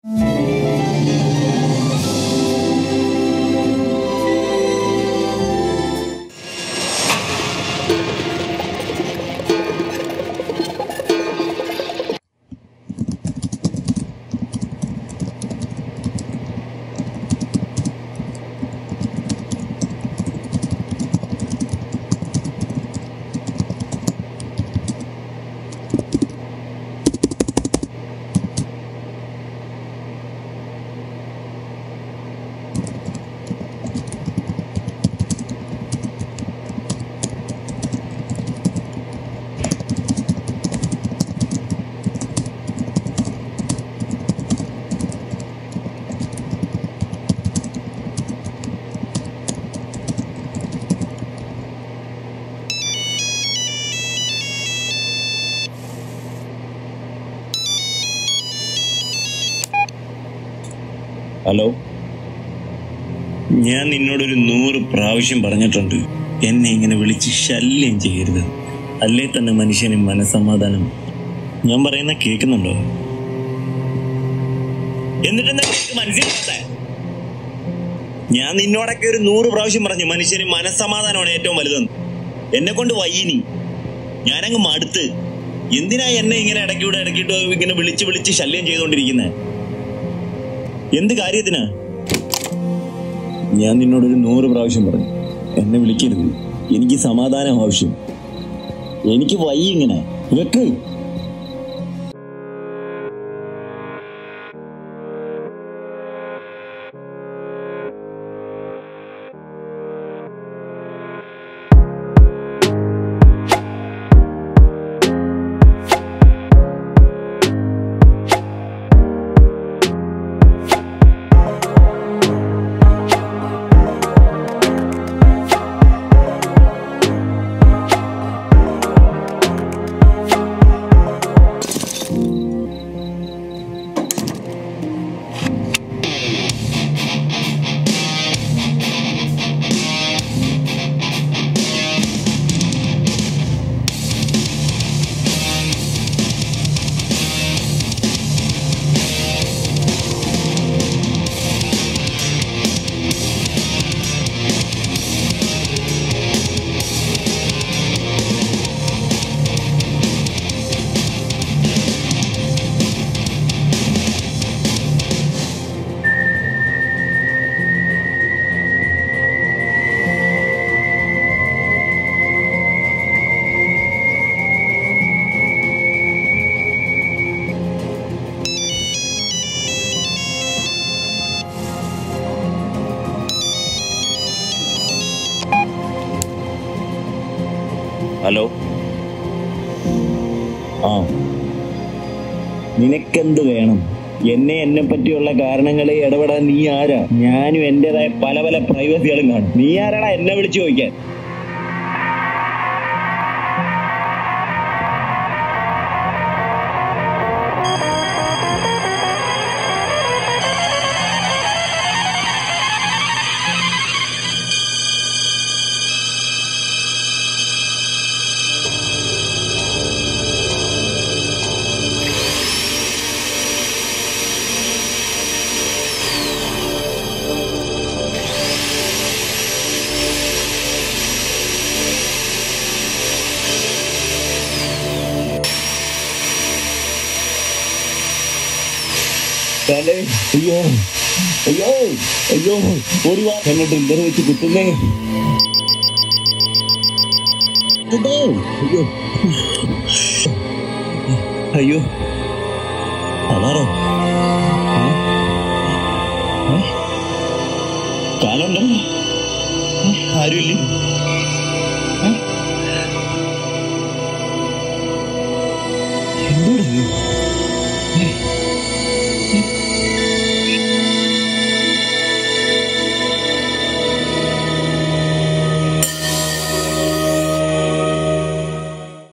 hello ഞാൻ നിന്നോടൊരു നൂറ് പ്രാവശ്യം പറഞ്ഞിട്ടുണ്ട് എന്നെ ഇങ്ങനെ വിളിച്ച് ശല്യം ചെയ്യരുത് അല്ലേ തന്നെ മനുഷ്യന് മനസമാധാനം ഞാൻ പറയുന്ന കേൾക്കുന്നുണ്ടോ എന്നിട്ടെന്താ നിനക്ക് മനസ്സിലാകാത്തെ ഞാൻ നിന്നോടൊക്കെ ഒരു നൂറ് പ്രാവശ്യം പറഞ്ഞു മനുഷ്യന് മനസ്സമാധാനമാണ് ഏറ്റവും വലുതെന്ന് എന്നെ കൊണ്ട് വയ്യിനി ഞാനങ്ങ് മടുത്ത് എന്തിനാ എന്നെ ഇങ്ങനെ ഇടയ്ക്കൂടെ ഇടയ്ക്കിട്ട് ഇങ്ങനെ വിളിച്ച് വിളിച്ച് ശല്യം ചെയ്തുകൊണ്ടിരിക്കുന്നത് എന്ത് കാര്യത്തിനാ ഞാൻ നിന്നോടൊരു നൂറ് പ്രാവശ്യം പറഞ്ഞു എന്നെ വിളിക്കരുത് എനിക്ക് സമാധാനം ആവശ്യം എനിക്ക് വയ്യ ഇങ്ങനെ വെക്ക് ഹലോ ആ നിനക്കെന്ത് വേണം എന്നെ എന്നെ പറ്റിയുള്ള കാരണങ്ങളെ ഇടപെടാൻ നീ ആരാ ഞാനും എന്റേതായ പല പല പ്രൈവസികളും കാണും നീ ആരാടാ എന്നെ വിളിച്ചു ചോദിക്കാൻ തലേ അയ്യോ അയ്യോ അയ്യോ ഓടി വാ എന്നെ ഡ്രില്ലർ വെച്ച് കുത്തുന്നേ അയ്യോ അയ്യോ അയ്യോ അതാറോ കാലുണ്ടല്ലോ ആരുമില്ലേ